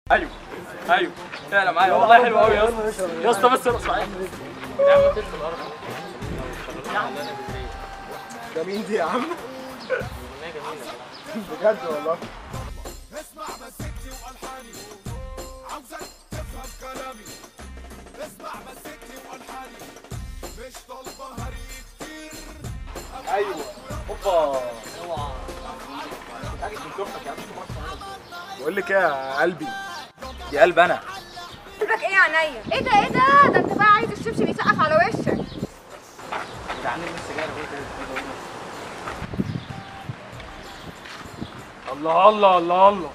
ايوه ايوه اعلى معايا والله حلو قوي يا اسطى يا اسطى بس ارقص معايا يا عم تنزل الارض ده مين دي يا عم؟ بجد والله اسمع مسكتي والحاني عاوزك تفهم كلامي اسمع مسكتي والحاني مش طالبه هري كتير ايوه اوبا بقول لك ايه يا قلبي دي قلب انا قلبك ايه يا عينيا ايه ده ايه ده ده انت بقى عايز الشبشب يسقف على وشك الله الله الله الله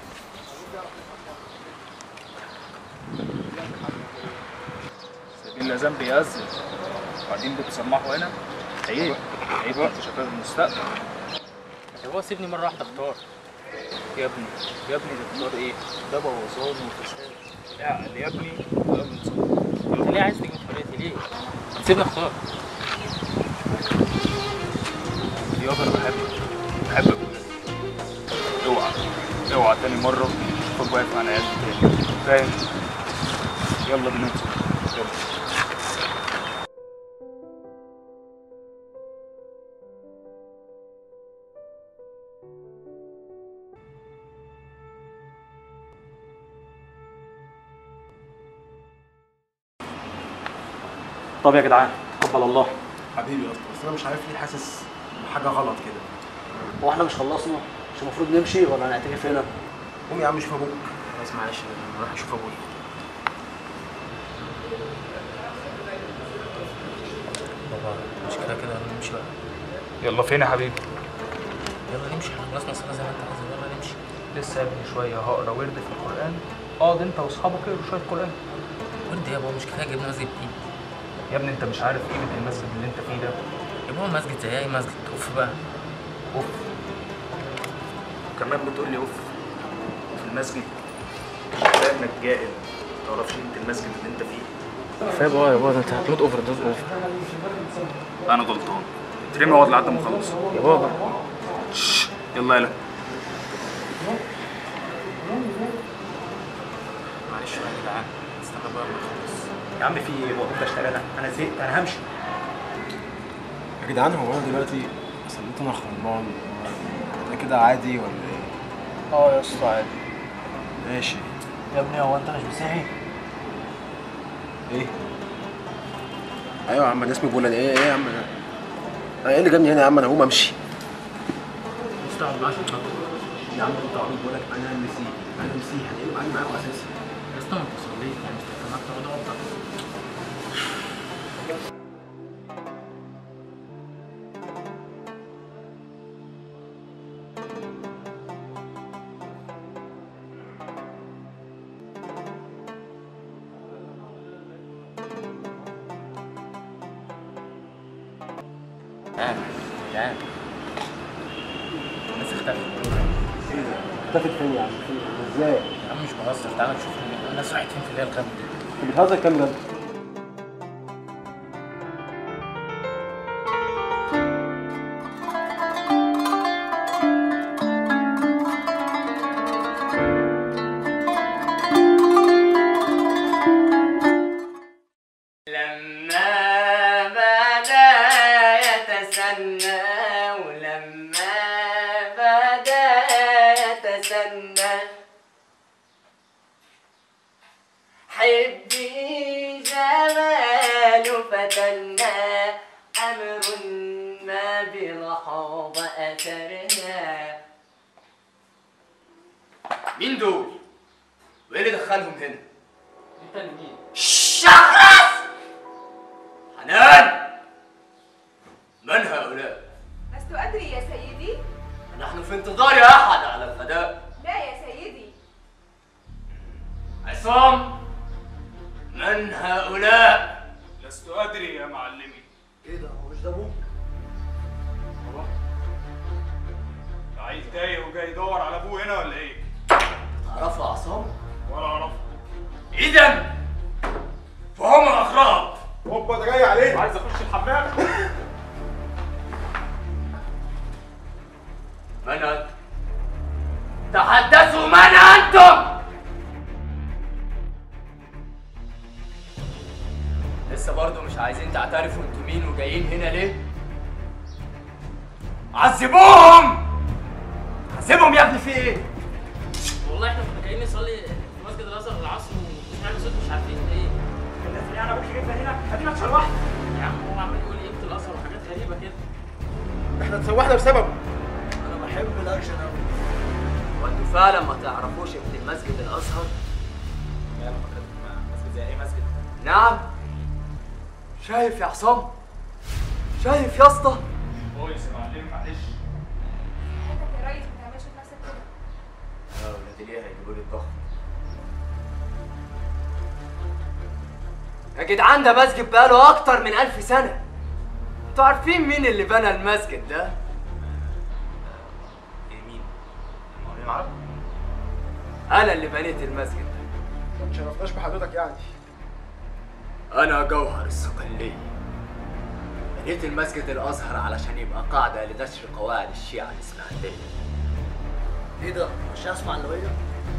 سبيل لا ذنب يأذن وبعدين بتسمحوا هنا عيب عيب انت شباب المستقبل هو سيبني مره واحده اختار يا ابني يا ابني ده اختار ايه؟ ده بوظان وفساد اعقل يا ابني ده من صوت انت ليه عايز تجيب حريتي ليه؟ سيبني اختار يابا انا بحبك بحبك بجد اوعى اوعى تاني مرة اشوفك واقف على قلبي تاني فاهم؟ يلا بينا نمسك يلا طب يا جدعان تقبل الله حبيبي يا اسطى بس انا مش عارف ليه حاسس بحاجه غلط كده هو احنا مش خلصنا مش المفروض نمشي ولا هنعتكف هنا قوم يا عم شوف ابوك خلاص معلش انا رايح اشوف ابويا بابا مش كده كده نمشي بقى يلا فين يا حبيبي؟ يلا نمشي احنا خلصنا الصلاه زي ما انت عايز يلا نمشي لسه يا ابني شوية هقرا ورد في القرآن اقعد انت واصحابك اقروا شوية قرآن ورد يا بابا مش كفايه جبنا مسجد جديد يا ابني انت مش عارف قيمة المسجد اللي انت فيه ده يا بابا مسجد زي اي مسجد اوف بقى اوف كمان بتقول لي اوف في المسجد مش كفايه انك جائل تعرفش قيمة المسجد اللي انت فيه كفايه بقى يا بابا انت هتموت اوفر دوز اوف انا غلطان اترمي واقعد لحد ما اخلص يا بابا شش، يلا يلا معلش بقى يا جدعان استنى بقى ما اخلص يا عم في ايه بقى ده اشتغلنا انا زهقت انا همشي يا جدعان هو انا دلوقتي صليت انا خربان ده كده عادي ولا ايه؟ اه يا اسطى عادي ماشي يا ابني هو انت مش مسيحي ايه؟ ايوه يا عم انا اسمي بولا ايه ايه يا عم انا ايه اللي جابني هنا يا عم انا هقوم امشي مستعد معاك الخطوه يا عم انت عبيط بقول لك انا مسيحي انا مسيحي انا ايه اللي معاكم اساسا يا اسطى ما تصليش يعني انت معاك تقعد اقعد تعال تعال الناس اختفت اختفت فين يا عم؟ فين؟ ازاي؟ يا عم مش بهزر تعالى نشوف الناس راحت فين في الليل الغم دي انت بتهزر كام بجد؟ لما بدا يتسنى ولما بدا يتسنى حبي جمال فتنا أمر ما بلحظ أثرنا مين دول؟ وإيه اللي دخلهم هنا؟ انت اللي مين؟ شخص حنان من هؤلاء؟ لست ادري يا سيدي نحن في انتظار أحد على الغداء لا يا سيدي عصام من هؤلاء؟ لست ادري يا معلمي ايه ده هو مش ده ابوك؟ عيل تايه وجاي يدور على ابوه هنا ولا ايه؟ تعرفوا عصام؟ ولا اعرفه إذا فهم الأغراب هوبا ده جاي عليك عايز اخش الحمام من أنت؟ تحدثوا من أنتم؟ عذبوهم عذبهم يا ابني في ايه والله احنا كنا جايين نصلي في مسجد الازهر العصر وسمعنا صوت مش عارفين ايه يعني ابوك جبنا هنا ادينا اتشرحنا يا عم هو عمال يقول قيمه الازهر وحاجات غريبه كده احنا اتسوحنا بسببه انا بحب الاكشن قوي وانتوا فعلا ما تعرفوش ابن المسجد الازهر مسجد زي ايه مسجد نعم شايف يا عصام شايف يا اسطى كويس يا معلم معلش حياتك يا ريس ما تعملش في نفسك كده اه ولاد ليه هيجيبوا لي الضغط يا جدعان ده مسجد بقاله اكتر من ألف سنة انتوا عارفين مين اللي بنى المسجد ده؟ ايه مين المقاولين العرب أنا اللي بنيت المسجد ده ما تشرفناش بحضرتك يعني أنا جوهر الصقلية بنيت المسجد الأزهر علشان يبقى قاعدة لنشر قواعد الشيعة الإسماعيلية ايه ده مش هسمع اللويه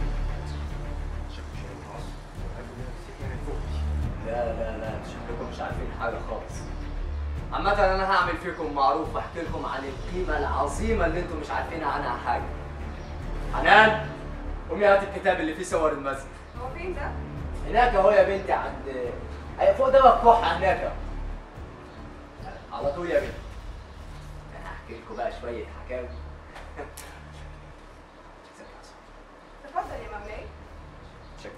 لا لا لا انتوا شكلكم مش عارفين حاجة خالص عامة أنا هعمل فيكم معروف وأحكي لكم عن القيمة العظيمة اللي انتوا مش عارفين عنها حاجة حنان قومي هات الكتاب اللي فيه صور المسجد هو فين ده؟ هناك اهو يا بنتي عند أي فوق ده مفتوح هناك أهو. على طول يا بنتي انا هحكي لكم بقى شويه حكاوي تفضل يا مملاي شكرا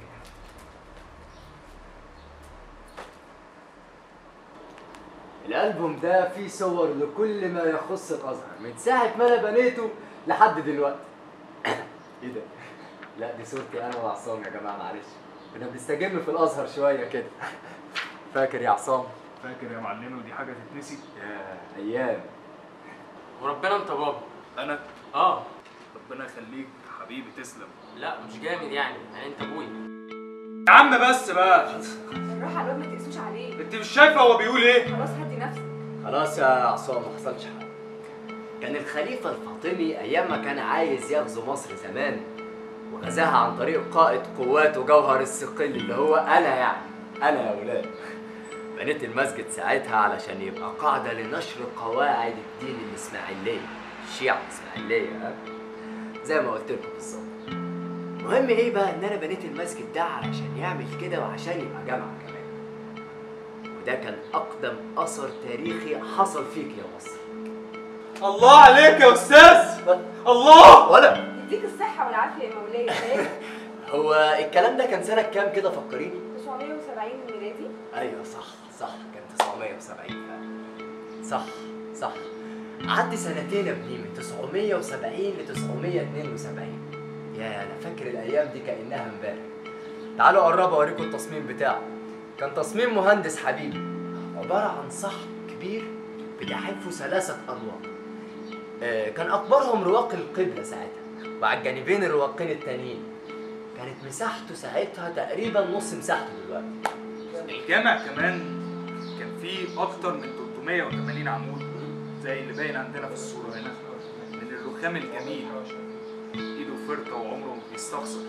الالبوم ده فيه صور لكل ما يخص الازهر من ساعه ما انا بنيته لحد دلوقتي ايه ده لا دي صورتي انا وعصام يا جماعه معلش كنا بنستجم في الازهر شويه كده فاكر يا عصام فاكر يا معلمي ودي حاجه تتنسي يا ايام وربنا انت بابا انا اه ربنا يخليك حبيبي تسلم لا مش جامد يعني يعني انت ابويا يا عم بس بقى بالراحه الواد ما تقسوش عليه انت مش شايفه هو بيقول ايه خلاص هدي نفسك خلاص يا عصام ما حصلش حاجه كان الخليفه الفاطمي ايام ما كان عايز يغزو مصر زمان وغزاها عن طريق قائد قواته جوهر الصقل اللي هو انا يعني انا يا ولاد بنيت المسجد ساعتها علشان يبقى قاعده لنشر قواعد الدين الاسماعيليه الشيعه الاسماعيليه ها زي ما قلت لكم بالظبط المهم ايه بقى ان انا بنيت المسجد ده علشان يعمل كده وعشان يبقى جامعه كمان وده كان أقدم أثر تاريخي حصل فيك يا مصر الله عليك يا استاذ الله ولا يديك الصحه والعافيه يا مولاي فاهم هو الكلام ده كان سنة كام كده فكريني؟ 970 ميلادي أيوه صح صح كان 970 فعلا صح صح قعدت سنتين يا ابني من 970 ل 972 يا أنا فاكر الأيام دي كأنها امبارح تعالوا قربوا أوريكم التصميم بتاعه كان تصميم مهندس حبيبي عبارة عن صحن كبير بتحفه ثلاثة أرواق آه، كان أكبرهم رواق القبلة ساعتها وعلى الجانبين الرواقين التانيين كانت مساحته ساعتها تقريبا نص مساحته دلوقتي الجامع كمان كان فيه اكتر من 380 عمود زي اللي باين عندنا في الصوره هنا من الرخام الجميل ايده فرطه وعمره ما بيستخسر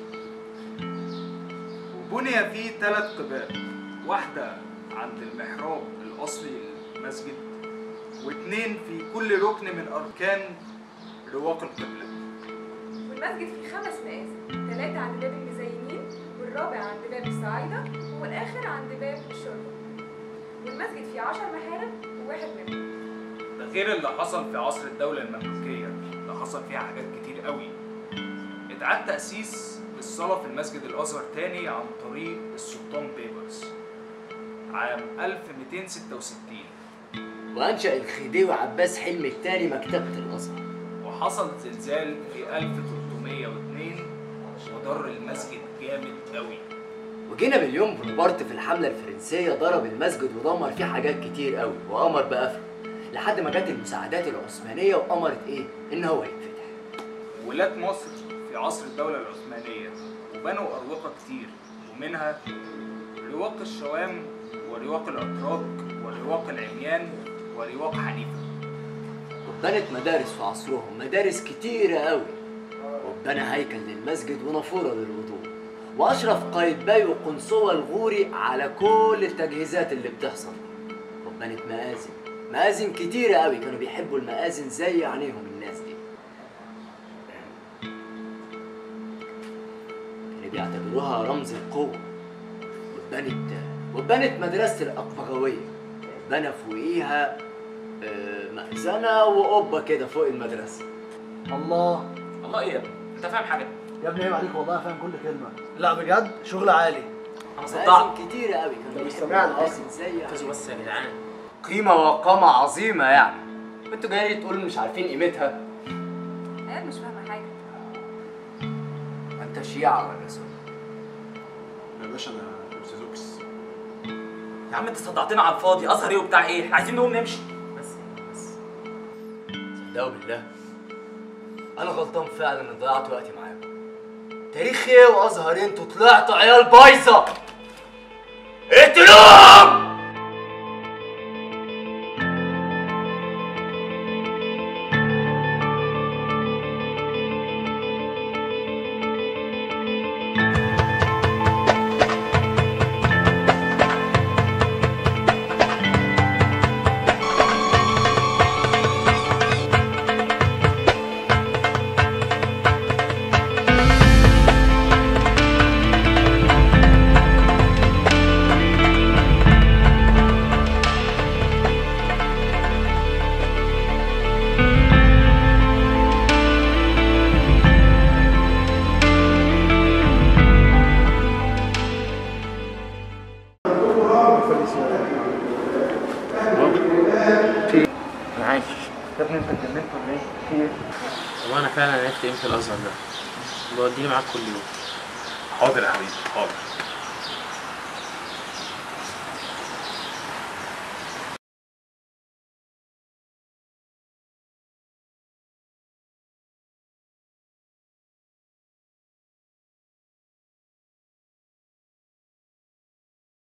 وبني فيه ثلاث قباب واحده عند المحراب الاصلي للمسجد واثنين في كل ركن من اركان رواق القبله والمسجد فيه خمس مقاسم ثلاثه عند باب المزينين والرابع عند باب الصعايده والاخر عند باب الشرطه والمسجد فيه 10 محارم وواحد منهم ده غير اللي حصل في عصر الدولة المملوكية اللي حصل فيها حاجات كتير قوي اتعاد تأسيس الصلاة في المسجد الأزهر تاني عن طريق السلطان بيبرس عام 1266 وأنشأ الخديوي عباس حلمي الثاني مكتبة الأزهر وحصل زلزال في 1302 وضر المسجد جامد قوي وجينا باليوم بونابرت في الحملة الفرنسية ضرب المسجد ودمر فيه حاجات كتير قوي وأمر بقفله لحد ما جت المساعدات العثمانية وأمرت إيه؟ إن هو يتفتح ولاد مصر في عصر الدولة العثمانية وبنوا أروقة كتير ومنها رواق الشوام ورواق الأتراك ورواق العميان ورواق حنيفة واتبنت مدارس في عصرهم مدارس كتيرة قوي واتبنى هيكل للمسجد ونافورة للوضوء وأشرف قايتباي وقنصوة الغوري على كل التجهيزات اللي بتحصل واتبنت مآذن مآذن كتيرة قوي كانوا بيحبوا المآذن زي عينيهم بيعتبروها رمز القوة واتبنت واتبنت مدرسة الأقبغاوية اتبنى فوقيها آه، مأذنة وقبة كده فوق المدرسة الله الله ايه يا ابني انت فاهم حاجه يا ابني عيب عليك والله فاهم كل كلمه لا بجد شغل عالي انا صدعت مآذن كتيرة قوي كانوا مش بيحبوا سامعني المآذن زي ركزوا بس يا جدعان قيمة وقامة عظيمة يعني انتوا جايين تقولوا مش عارفين قيمتها انا مش فاهمه حاجه انت شيعة ولا سنة يا باشا انا ارثوذكس يا عم انت صدعتنا على الفاضي ازهر ايه وبتاع ايه احنا عايزين نقوم نمشي بس بس صدقوا بالله انا غلطان فعلا ان ضيعت وقتي معاكم تاريخ ايه وازهر إيه؟ انتوا طلعتوا عيال بايظه اقتلوهم انا عايش يا ابني انت اتجننت ولا ايه؟ في ايه؟ والله انا فعلا عرفت قيمه الازهر ده بوديني معاك كل يوم حاضر يا حبيبي حاضر